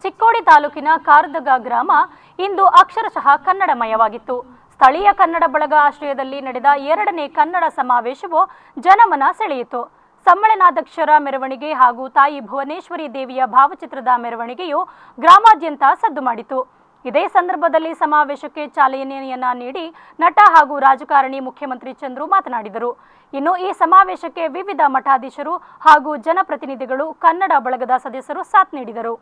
ಚಿಕ್ಕೋಡಿ ತಾಲೂಕಿನ ಕಾರದಗ ಗ್ರಾಮ ಇಂದು ಅಕ್ಷರಶಃ ಕನ್ನಡಮಯವಾಗಿತ್ತು ಸ್ಥಳೀಯ ಕನ್ನಡ ಬಳಗ ಆಶ್ರಯದಲ್ಲಿ ನಡೆದ ಎರಡನೇ ಕನ್ನಡ ಸಮಾವೇಶವು ಜನಮನ ಸೆಳೆಯಿತು ಸಮ್ಮೇಳನಾಧ್ಯಕ್ಷರ ಮೆರವಣಿಗೆ ಹಾಗೂ ತಾಯಿ ಭುವನೇಶ್ವರಿ ದೇವಿಯ ಭಾವಚಿತ್ರದ ಮೆರವಣಿಗೆಯು ಗ್ರಾಮಾದ್ಯಂತ ಸದ್ದು ಮಾಡಿತು ಇದೇ ಸಂದರ್ಭದಲ್ಲಿ ಸಮಾವೇಶಕ್ಕೆ ಚಾಲನೆಯನ್ನ ನೀಡಿ ನಟ ಹಾಗೂ ರಾಜಕಾರಣಿ ಮುಖ್ಯಮಂತ್ರಿ ಚಂದ್ರು ಮಾತನಾಡಿದರು ಇನ್ನು ಈ ಸಮಾವೇಶಕ್ಕೆ ವಿವಿಧ ಮಠಾಧೀಶರು ಹಾಗೂ ಜನಪ್ರತಿನಿಧಿಗಳು ಕನ್ನಡ ಬಳಗದ ಸದಸ್ಯರು ಸಾಥ್ ನೀಡಿದರು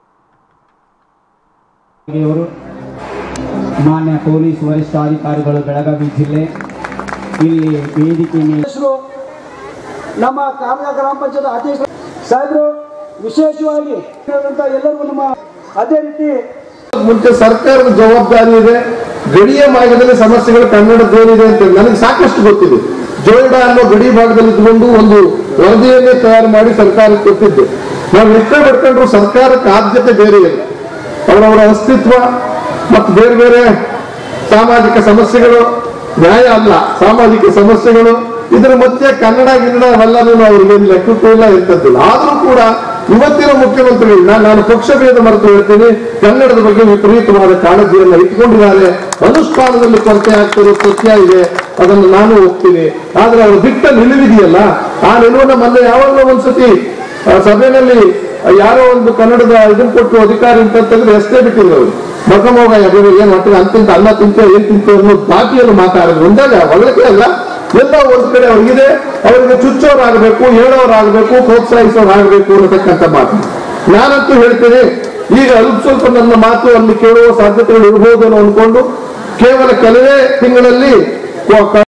ಅವರು ಮಾನ್ಯ ಪೊಲೀಸ್ ವರಿಷ್ಠಾಧಿಕಾರಿಗಳು ಬೆಳಗಾವಿ ಜಿಲ್ಲೆ ಇಲ್ಲಿ ವೇದಿಕೆ ಮೇಲೆ ಅಧ್ಯಕ್ಷರು ನಮ್ಮ ಕಾಮನ ಗ್ರಾಮ ಪಂಚಾಯತ್ ಅಧ್ಯಕ್ಷರು ಸಾಹೇಬರು ವಿಶೇಷವಾಗಿ ಹೇಳುವಂತ ಎಲ್ಲರಿಗೂ ನಮ್ಮ ಅದೇ ರೀತಿ ಮುಂಚೆ ಸರ್ಕಾರದ ಜವಾಬ್ದಾರಿ ಇದೆ ಗಡಿಯ ಮಾರ್ಗದಲ್ಲಿ ಸಮಸ್ಯೆಗಳು ಕನ್ನಡದ್ದೇನಿದೆ ಅಂತ ನನಗೆ ಸಾಕಷ್ಟು ಗೊತ್ತಿದೆ ಜೋಯಿಡಾ ಅನ್ನೋ ಗಡಿ ಭಾಗದಲ್ಲಿ ಇದ್ಕೊಂಡು ಒಂದು ವರದಿಯನ್ನೇ ತಯಾರು ಮಾಡಿ ಸರ್ಕಾರಕ್ಕೆ ಕೊಟ್ಟಿದ್ದೆ ನಾವು ಎಷ್ಟೇ ಪಡ್ಕೊಂಡ್ರು ಸರ್ಕಾರಕ್ಕೆ ಆದ್ಯತೆ ಬೇರೆ ಇಲ್ಲ ಅವರವರ ಅಸ್ತಿತ್ವ ಮತ್ತು ಬೇರೆ ಬೇರೆ ಸಾಮಾಜಿಕ ಸಮಸ್ಯೆಗಳು ನ್ಯಾಯ ಅಲ್ಲ ಸಾಮಾಜಿಕ ಸಮಸ್ಯೆಗಳು ಇದರ ಮಧ್ಯೆ ಕನ್ನಡ ಗಿನ್ನಡ ಅವೆಲ್ಲನೂ ಅವ್ರಿಗೆ ಲೆಕ್ಕಕ್ಕೂ ಇಲ್ಲ ಎಂತದ್ದಿಲ್ಲ ಆದ್ರೂ ಕೂಡ ಇವತ್ತಿನ ಮುಖ್ಯಮಂತ್ರಿಗಳನ್ನ ನಾನು ಪಕ್ಷ ಭೇದ ಮರೆತು ಹೇಳ್ತೀನಿ ಕನ್ನಡದ ಬಗ್ಗೆ ವಿಪರೀತವಾದ ಕಾಳಜಿಯನ್ನ ಇಟ್ಕೊಂಡಿದ್ದಾರೆ ಅನುಷ್ಠಾನದಲ್ಲಿ ಕೊರತೆ ಆಗ್ತಿರೋ ಸತ್ಯ ಇದೆ ಅದನ್ನು ನಾನು ಒಪ್ತೀನಿ ಆದ್ರೆ ಅವರು ಬಿಟ್ಟ ನಿಲುವಿದೆಯಲ್ಲ ಆ ನಿಲುವನ್ನ ಮೊನ್ನೆ ಯಾವಾಗಲೂ ಒಂದ್ಸತಿ ಆ, ಸಭೆಯಲ್ಲಿ ಯಾರೋ ಒಂದು ಕನ್ನಡದ ಇದನ್ನ ಕೊಟ್ಟು ಅಧಿಕಾರಿ ಅಂತ ತೆಗೆದು ಎಷ್ಟೇ ಬಿಟ್ಟಿದ್ರು ಅವರು ಮಗಮೋಗ ಏನ್ ಹೊಟ್ಟೆ ಅಂತಿಂತ ಅನ್ನ ತಿಂತ ಏನ್ ತಿಂತ ಅನ್ನೋ ದಾಟಿಯನ್ನು ಮಾತಾಡಿದ್ರು ಅಂದಾಗ ಒಳಗೆ ಅಲ್ಲ ಎಲ್ಲ ಒಂದ್ ಕಡೆ ಅವ್ರಿಗಿದೆ ಅವರಿಗೆ ಚುಚ್ಚೋರಾಗಬೇಕು ಹೇಳೋರಾಗಬೇಕು ಪ್ರೋತ್ಸಾಹಿಸೋರಾಗಬೇಕು ಅನ್ನತಕ್ಕಂಥ ಮಾತು ನಾನಂತೂ ಹೇಳ್ತೀನಿ ಈಗ ಅಲ್ಪ ಸ್ವಲ್ಪ ನನ್ನ ಮಾತು ಅಲ್ಲಿ ಕೇಳುವ ಸಾಧ್ಯತೆಗಳು ಇರ್ಬೋದು ಅನ್ನೋ ಅನ್ಕೊಂಡು ಕೇವಲ ಕೆಲವೇ ತಿಂಗಳಲ್ಲಿ ಕೊ-